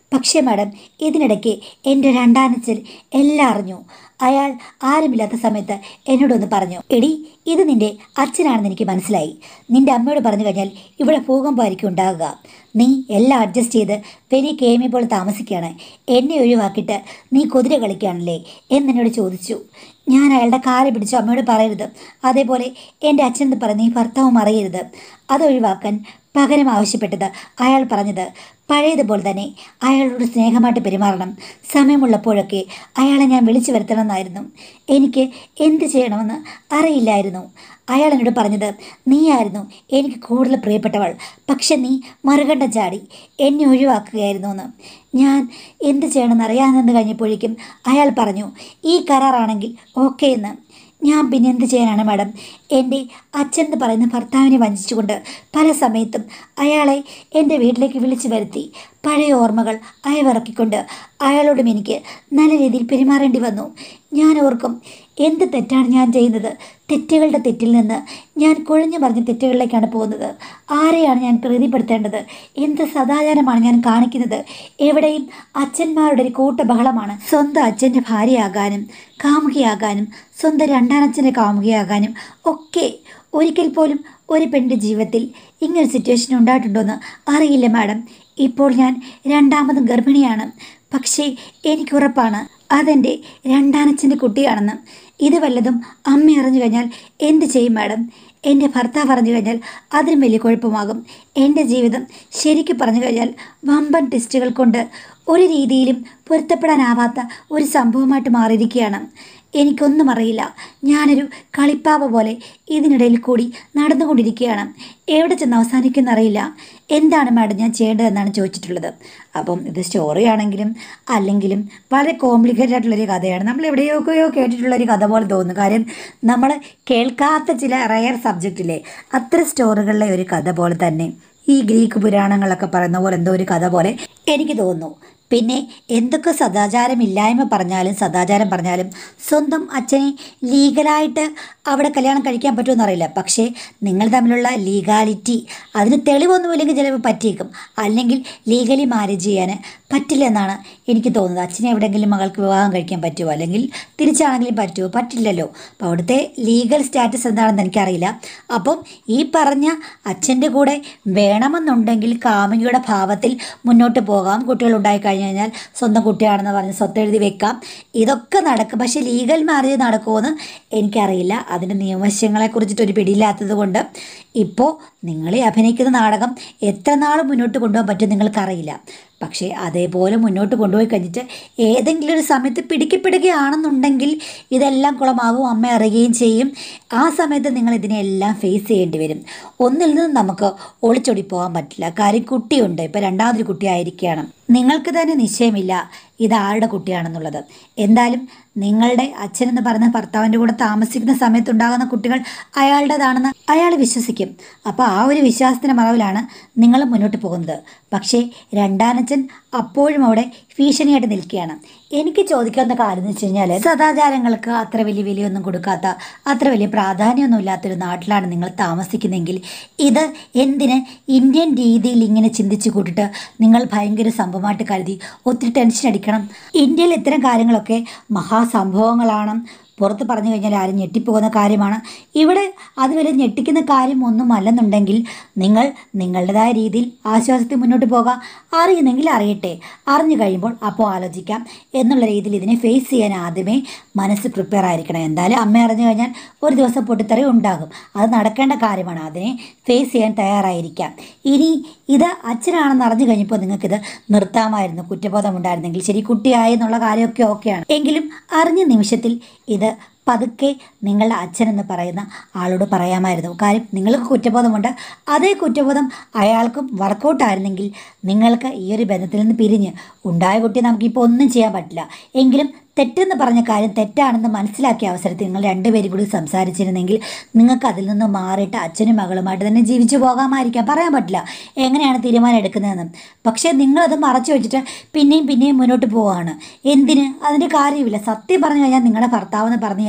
പക്ഷേ മാഡം ഇതിനിടയ്ക്ക് എൻ്റെ രണ്ടാനച്ചൻ എല്ലാം അറിഞ്ഞു അയാൾ ആരുമില്ലാത്ത സമയത്ത് എന്നോടൊന്ന് പറഞ്ഞു എടി ഇത് നിന്റെ അച്ഛനാണെന്ന് എനിക്ക് മനസ്സിലായി നിന്റെ അമ്മയോട് പറഞ്ഞു കഴിഞ്ഞാൽ ഇവിടെ ഭൂകമ്പമായിരിക്കും ഉണ്ടാകുക നീ എല്ലാം അഡ്ജസ്റ്റ് ചെയ്ത് വലിയ കേമി പോലെ താമസിക്കുകയാണ് എന്നെ ഒഴിവാക്കിയിട്ട് നീ കുതിര കളിക്കുകയാണല്ലേ എന്നെന്നോട് ചോദിച്ചു ഞാൻ അയാളുടെ കാല് പിടിച്ചു അമ്മയോട് പറയരുത് അതേപോലെ എൻ്റെ അച്ഛൻ പറഞ്ഞ് നീ ഭർത്താവും അറിയരുത് അതൊഴിവാക്കാൻ പകരം ആവശ്യപ്പെട്ടത് അയാൾ പറഞ്ഞത് പഴയതുപോലെ തന്നെ അയാളോട് സ്നേഹമായിട്ട് പെരുമാറണം സമയമുള്ളപ്പോഴൊക്കെ അയാളെ ഞാൻ വിളിച്ചു വരുത്തണമെന്നായിരുന്നു എനിക്ക് എന്ത് ചെയ്യണമെന്ന് അറിയില്ലായിരുന്നു അയാൾ എന്നോട് പറഞ്ഞത് നീയായിരുന്നു എനിക്ക് കൂടുതൽ പ്രിയപ്പെട്ടവൾ പക്ഷെ നീ മറുകണ്ഠം ചാടി എന്നെ ഒഴിവാക്കുകയായിരുന്നു എന്ന് ഞാൻ എന്ത് ചെയ്യണമെന്ന് അറിയാമെന്ന് കഴിഞ്ഞപ്പോഴേക്കും അയാൾ പറഞ്ഞു ഈ കരാറാണെങ്കിൽ ഓക്കെ എന്ന് ഞാൻ പിന്നെ എന്ത് ചെയ്യാനാണ് മാഡം എൻ്റെ അച്ഛൻ എന്ന് പറയുന്ന ഭർത്താവിനെ വഞ്ചിച്ചുകൊണ്ട് പല സമയത്തും അയാളെ എൻ്റെ വീട്ടിലേക്ക് വിളിച്ചു വരുത്തി പഴയ ഓർമ്മകൾ അയവിറക്കിക്കൊണ്ട് അയാളോടും എനിക്ക് നല്ല രീതിയിൽ പെരുമാറേണ്ടി വന്നു ഞാൻ ഓർക്കും എന്ത് തെറ്റാണ് ഞാൻ ചെയ്യുന്നത് തെറ്റുകളുടെ തെറ്റിൽ നിന്ന് ഞാൻ കുഴഞ്ഞു പറഞ്ഞ തെറ്റുകളിലേക്കാണ് പോകുന്നത് ആരെയാണ് ഞാൻ പ്രീതിപ്പെടുത്തേണ്ടത് എന്ത് സദാചാരമാണ് ഞാൻ കാണിക്കുന്നത് എവിടെയും അച്ഛന്മാരുടെ ഒരു കൂട്ട ബഹളമാണ് സ്വന്തം അച്ഛൻ്റെ ഭാര്യയാകാനും കാമുകിയാകാനും സ്വന്തം രണ്ടാനച്ഛൻ്റെ കാമുകിയാകാനും ഒക്കെ ഒരിക്കൽ പോലും ഒരു പെണ്ണിൻ്റെ ജീവിതത്തിൽ ഇങ്ങനെ സിറ്റുവേഷൻ ഉണ്ടായിട്ടുണ്ടോയെന്ന് അറിയില്ല മാഡം ഇപ്പോൾ ഞാൻ രണ്ടാമതും ഗർഭിണിയാണ് പക്ഷേ എനിക്കുറപ്പാണ് അതെൻ്റെ രണ്ടാനച്ഛൻ്റെ കുട്ടിയാണെന്ന് ഇത് വല്ലതും അമ്മ അറിഞ്ഞു കഴിഞ്ഞാൽ എന്ത് ചെയ്യും മാഡം എൻ്റെ ഭർത്താവ് അറിഞ്ഞു കഴിഞ്ഞാൽ അതിനും വലിയ കുഴപ്പമാകും എൻ്റെ ജീവിതം ശരിക്കും പറഞ്ഞു കഴിഞ്ഞാൽ വമ്പൻ ടെസ്റ്റുകൾ കൊണ്ട് ഒരു രീതിയിലും പൊരുത്തപ്പെടാനാവാത്ത ഒരു സംഭവമായിട്ട് മാറിയിരിക്കുകയാണ് എനിക്കൊന്നും അറിയില്ല ഞാനൊരു കളിപ്പാവ പോലെ ഇതിനിടയിൽ കൂടി നടന്നുകൊണ്ടിരിക്കുകയാണ് എവിടെ ചെന്ന് അവസാനിക്കുമെന്നറിയില്ല എന്താണ് മാഡം ഞാൻ ചെയ്യേണ്ടതെന്നാണ് ചോദിച്ചിട്ടുള്ളത് അപ്പം ഇത് സ്റ്റോറി ആണെങ്കിലും അല്ലെങ്കിലും വളരെ കോംപ്ലിക്കേറ്റഡ് ആയിട്ടുള്ളൊരു കഥയാണ് നമ്മൾ എവിടെയൊക്കെയോ കേട്ടിട്ടുള്ളൊരു കഥ പോലെ തോന്നുന്നു കാര്യം നമ്മൾ കേൾക്കാത്ത ചില റയർ സബ്ജക്റ്റിലെ അത്ര സ്റ്റോറികളിലെ ഒരു കഥ പോലെ തന്നെ ഈ ഗ്രീക്ക് പുരാണങ്ങളൊക്കെ പറയുന്ന പോലെ എന്തോ ഒരു കഥ പോലെ എനിക്ക് തോന്നുന്നു പിന്നെ എന്തൊക്കെ സദാചാരമില്ലായ്മ പറഞ്ഞാലും സദാചാരം പറഞ്ഞാലും സ്വന്തം അച്ഛനെ ലീഗലായിട്ട് അവിടെ കല്യാണം കഴിക്കാൻ പറ്റുമെന്ന് അറിയില്ല പക്ഷേ നിങ്ങൾ തമ്മിലുള്ള ലീഗാലിറ്റി അതിന് തെളിവൊന്നുമില്ലെങ്കിൽ ചിലപ്പോൾ പറ്റിയേക്കും അല്ലെങ്കിൽ ലീഗലി മാരേജ് ചെയ്യാൻ പറ്റില്ല എന്നാണ് എനിക്ക് തോന്നുന്നത് അച്ഛനെ എവിടെയെങ്കിലും മകൾക്ക് വിവാഹം കഴിക്കാൻ പറ്റുമോ അല്ലെങ്കിൽ തിരിച്ചാണെങ്കിലും പറ്റുമോ പറ്റില്ലല്ലോ അപ്പോൾ അവിടുത്തെ ലീഗൽ സ്റ്റാറ്റസ് എന്താണെന്ന് എനിക്കറിയില്ല അപ്പം ഈ പറഞ്ഞ അച്ഛൻ്റെ കൂടെ വേണമെന്നുണ്ടെങ്കിൽ കാമുകിയുടെ ഭാവത്തിൽ മുന്നോട്ട് പോകാം കുട്ടികൾ ഉണ്ടായി കഴിഞ്ഞു കഴിഞ്ഞാൽ സ്വന്തം കുട്ടിയാണെന്ന് പറഞ്ഞ് സ്വത്ത് എഴുതി വെക്കാം ഇതൊക്കെ നടക്കും പക്ഷേ ലീഗൽ മാരേജ് നടക്കുമെന്ന് എനിക്കറിയില്ല അതിൻ്റെ നിയമവശങ്ങളെ കുറിച്ചിട്ട് ഒരു പിടിയില്ലാത്തത് കൊണ്ട് ഇപ്പോൾ നിങ്ങളെ അഭിനയിക്കുന്ന നാടകം എത്ര നാൾ മുന്നോട്ട് കൊണ്ടുപോകാൻ പറ്റും നിങ്ങൾക്കറിയില്ല പക്ഷേ അതേപോലെ മുന്നോട്ട് കൊണ്ടുപോയി കഴിഞ്ഞിട്ട് ഏതെങ്കിലും ഒരു സമയത്ത് പിടിക്കപ്പെടുകയാണെന്നുണ്ടെങ്കിൽ ഇതെല്ലാം കുളമാകും അമ്മ അറിയുകയും ചെയ്യും ആ സമയത്ത് നിങ്ങൾ ഇതിനെല്ലാം ഫേസ് ചെയ്യേണ്ടി വരും ഒന്നിൽ നിന്ന് നമുക്ക് ഒളിച്ചൊടി പോകാൻ പറ്റില്ല കാര്യം കുട്ടിയുണ്ട് ഇപ്പം രണ്ടാമതൊരു കുട്ടിയായിരിക്കുകയാണ് നിങ്ങൾക്ക് തന്നെ നിശ്ചയമില്ല ഇത് ആരുടെ കുട്ടിയാണെന്നുള്ളത് എന്തായാലും നിങ്ങളുടെ അച്ഛനെന്ന് പറയുന്ന ഭർത്താവിൻ്റെ കൂടെ താമസിക്കുന്ന സമയത്തുണ്ടാകുന്ന കുട്ടികൾ അയാളുടേതാണെന്ന് അയാൾ വിശ്വസിക്കും അപ്പോൾ ആ ഒരു വിശ്വാസത്തിൻ്റെ മറവിലാണ് നിങ്ങൾ മുന്നോട്ട് പോകുന്നത് പക്ഷേ രണ്ടാനച്ഛൻ അപ്പോഴും അവിടെ ഭീഷണിയായിട്ട് നിൽക്കുകയാണ് എനിക്ക് ചോദിക്കാവുന്ന കാര്യം എന്ന് വെച്ച് കഴിഞ്ഞാൽ സദാചാരങ്ങൾക്ക് അത്ര വലിയ വിലയൊന്നും കൊടുക്കാത്ത അത്ര വലിയ പ്രാധാന്യമൊന്നും ഇല്ലാത്തൊരു നാട്ടിലാണ് നിങ്ങൾ താമസിക്കുന്നതെങ്കിൽ ഇത് എന്തിന് ഇന്ത്യൻ രീതിയിൽ ഇങ്ങനെ ചിന്തിച്ചു കൂട്ടിട്ട് നിങ്ങൾ ഭയങ്കര സംഭവമായിട്ട് കരുതി ഒത്തിരി ടെൻഷൻ അടിക്കണം ഇന്ത്യയിൽ ഇത്തരം കാര്യങ്ങളൊക്കെ മഹാസംഭവങ്ങളാണ് പുറത്ത് പറഞ്ഞു കഴിഞ്ഞാൽ ആരും ഞെട്ടിപ്പോകുന്ന കാര്യമാണ് ഇവിടെ അതുവരെ ഞെട്ടിക്കുന്ന കാര്യം ഒന്നും അല്ലെന്നുണ്ടെങ്കിൽ നിങ്ങൾ നിങ്ങളുടേതായ രീതിയിൽ ആശ്വാസത്തിൽ മുന്നോട്ട് പോകാം അറിയുന്നെങ്കിൽ അറിയട്ടെ അറിഞ്ഞു കഴിയുമ്പോൾ അപ്പോൾ ആലോചിക്കാം എന്നുള്ള രീതിയിൽ ഇതിനെ ഫേസ് ചെയ്യാൻ ആദ്യമേ മനസ്സ് പ്രിപ്പയർ ആയിരിക്കണം എന്തായാലും അമ്മ അറിഞ്ഞു കഴിഞ്ഞാൽ ഒരു ദിവസം പൊട്ടിത്തെറി ഉണ്ടാകും അത് നടക്കേണ്ട കാര്യമാണ് അതിനെ ഫേസ് ചെയ്യാൻ തയ്യാറായിരിക്കാം ഇനി ഇത് അച്ഛനാണെന്ന് അറിഞ്ഞു കഴിഞ്ഞപ്പോൾ നിങ്ങൾക്കിത് നിർത്താമായിരുന്നു കുറ്റബോധം ഉണ്ടായിരുന്നെങ്കിൽ ശരി കുട്ടിയായി എന്നുള്ള കാര്യമൊക്കെ ഓക്കെയാണ് എങ്കിലും അറിഞ്ഞ നിമിഷത്തിൽ ഇത് പതുക്കെ നിങ്ങളുടെ അച്ഛനെന്ന് പറയുന്ന ആളോട് പറയാമായിരുന്നു കാര്യം നിങ്ങൾക്ക് കുറ്റബോധമുണ്ട് അതേ കുറ്റബോധം അയാൾക്കും വർക്കൗട്ട് ആയിരുന്നെങ്കിൽ നിങ്ങൾക്ക് ഈ ഒരു ബന്ധത്തിൽ നിന്ന് പിരിഞ്ഞ് ഉണ്ടായ കുട്ടി നമുക്കിപ്പോൾ ഒന്നും ചെയ്യാൻ പറ്റില്ല എങ്കിലും തെറ്റെന്ന് പറഞ്ഞ കാര്യം തെറ്റാണെന്ന് മനസ്സിലാക്കിയ അവസരത്തിൽ നിങ്ങൾ രണ്ടുപേരും കൂടി സംസാരിച്ചിരുന്നെങ്കിൽ നിങ്ങൾക്ക് അതിൽ നിന്ന് മാറിയിട്ട് അച്ഛനും മകളുമായിട്ട് തന്നെ ജീവിച്ചു പോകാമായിരിക്കാം പറയാൻ പറ്റില്ല എങ്ങനെയാണ് തീരുമാനം എടുക്കുന്നതെന്ന് പക്ഷേ നിങ്ങളത് മറച്ചു വെച്ചിട്ട് പിന്നെയും പിന്നെയും മുന്നോട്ട് പോവുകയാണ് എന്തിന് അതിൻ്റെ കാര്യമില്ല സത്യം പറഞ്ഞു കഴിഞ്ഞാൽ നിങ്ങളുടെ ഭർത്താവെന്ന് പറഞ്ഞു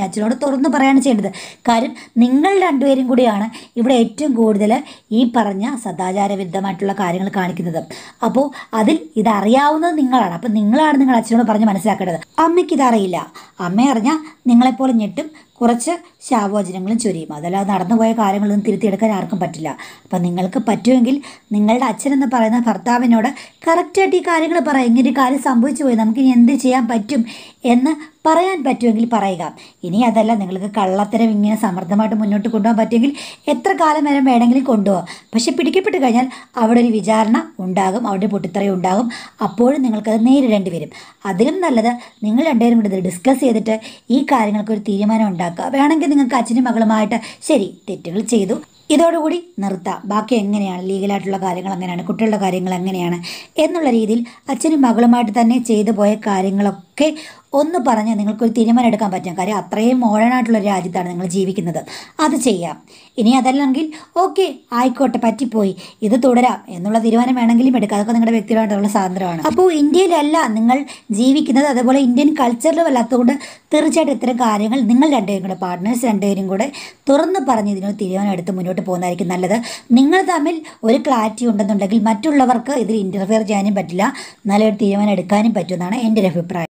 അച്ഛനോട് തുറന്നു പറയാണ് ചെയ്യേണ്ടത് കാര്യം നിങ്ങൾ രണ്ടുപേരും കൂടിയാണ് ഇവിടെ ഏറ്റവും കൂടുതൽ ഈ പറഞ്ഞ സദാചാരവിരുദ്ധമായിട്ടുള്ള കാര്യങ്ങൾ കാണിക്കുന്നത് അപ്പോൾ അതിൽ ഇതറിയാവുന്നത് നിങ്ങളാണ് അപ്പം നിങ്ങളാണ് നിങ്ങൾ അച്ഛനോട് പറഞ്ഞ് മനസ്സിലാക്കേണ്ടത് അമ്മയ്ക്ക് ഇതറിയില്ല അമ്മ അറിഞ്ഞാൽ നിങ്ങളെപ്പോലെ ഞെട്ടും കുറച്ച് ശാപോചനങ്ങളും ചൊരിയും അതല്ലാതെ നടന്നുപോയ കാര്യങ്ങളൊന്നും തിരുത്തിയെടുക്കാൻ ആർക്കും പറ്റില്ല അപ്പം നിങ്ങൾക്ക് പറ്റുമെങ്കിൽ നിങ്ങളുടെ അച്ഛൻ എന്ന് പറയുന്ന ഭർത്താവിനോട് കറക്റ്റായിട്ട് ഈ കാര്യങ്ങൾ പറയാം ഇങ്ങനെ ഒരു കാര്യം സംഭവിച്ചു പോയി നമുക്ക് ഇനി എന്ത് ചെയ്യാൻ പറ്റും എന്ന് പറയാൻ പറ്റുമെങ്കിൽ പറയുക ഇനി അതല്ല നിങ്ങൾക്ക് കള്ളത്തരം ഇങ്ങനെ സമർത്ഥമായിട്ട് മുന്നോട്ട് കൊണ്ടുപോകാൻ പറ്റുമെങ്കിൽ എത്ര കാലം വരെ വേണമെങ്കിലും കൊണ്ടുപോകാം പക്ഷെ പിടിക്കപ്പെട്ട് കഴിഞ്ഞാൽ അവിടെ ഒരു വിചാരണ ഉണ്ടാകും അവിടെ പൊട്ടിത്തെറി ഉണ്ടാകും അപ്പോഴും നിങ്ങൾക്കത് നേരിടേണ്ടി വരും അതിലും നല്ലത് നിങ്ങൾ രണ്ടുപേരും കൂടി ഇത് ഡിസ്കസ് ചെയ്തിട്ട് ഈ കാര്യങ്ങൾക്ക് ഒരു തീരുമാനം ഉണ്ടാക്കുക വേണമെങ്കിൽ നിങ്ങൾക്ക് അച്ഛനും മകളുമായിട്ട് ശരി തെറ്റുകൾ ചെയ്തു ഇതോടുകൂടി നിർത്താം ബാക്കി എങ്ങനെയാണ് ലീഗലായിട്ടുള്ള കാര്യങ്ങൾ എങ്ങനെയാണ് കുട്ടികളുടെ കാര്യങ്ങൾ എങ്ങനെയാണ് എന്നുള്ള രീതിയിൽ അച്ഛനും മകളുമായിട്ട് തന്നെ ചെയ്തു പോയ കാര്യങ്ങളൊക്കെ ഒന്ന് പറഞ്ഞ് നിങ്ങൾക്കൊരു തീരുമാനം എടുക്കാൻ പറ്റും കാര്യം അത്രയും മോഡേണായിട്ടുള്ള ഒരു രാജ്യത്താണ് നിങ്ങൾ ജീവിക്കുന്നത് അത് ചെയ്യാം ഇനി അതല്ലെങ്കിൽ ഓക്കെ ആയിക്കോട്ടെ പറ്റിപ്പോയി ഇത് തുടരാം എന്നുള്ള തീരുമാനം വേണമെങ്കിലും എടുക്കാം അതൊക്കെ നിങ്ങളുടെ വ്യക്തിപരമായിട്ടുള്ള സ്വാതന്ത്ര്യമാണ് അപ്പോൾ ഇന്ത്യയിലല്ല നിങ്ങൾ ജീവിക്കുന്നത് അതുപോലെ ഇന്ത്യൻ കൾച്ചറിലും അല്ലാത്തതുകൊണ്ട് തീർച്ചയായിട്ടും ഇത്തരം കാര്യങ്ങൾ നിങ്ങൾ രണ്ടുപേരും കൂടെ പാർട്ട്നേഴ്സ് രണ്ടുപേരും കൂടെ തുറന്ന് പറഞ്ഞ് ഇതിനൊരു തീരുമാനം എടുത്ത് മുന്നോട്ട് പോകുന്നതായിരിക്കും നല്ലത് നിങ്ങൾ തമ്മിൽ ഒരു ക്ലാരിറ്റി ഉണ്ടെന്നുണ്ടെങ്കിൽ മറ്റുള്ളവർക്ക് ഇതിൽ ഇൻ്റർഫിയർ ചെയ്യാനും പറ്റില്ല നല്ലൊരു തീരുമാനം എടുക്കാനും പറ്റുമെന്നാണ് എൻ്റെ ഒരു അഭിപ്രായം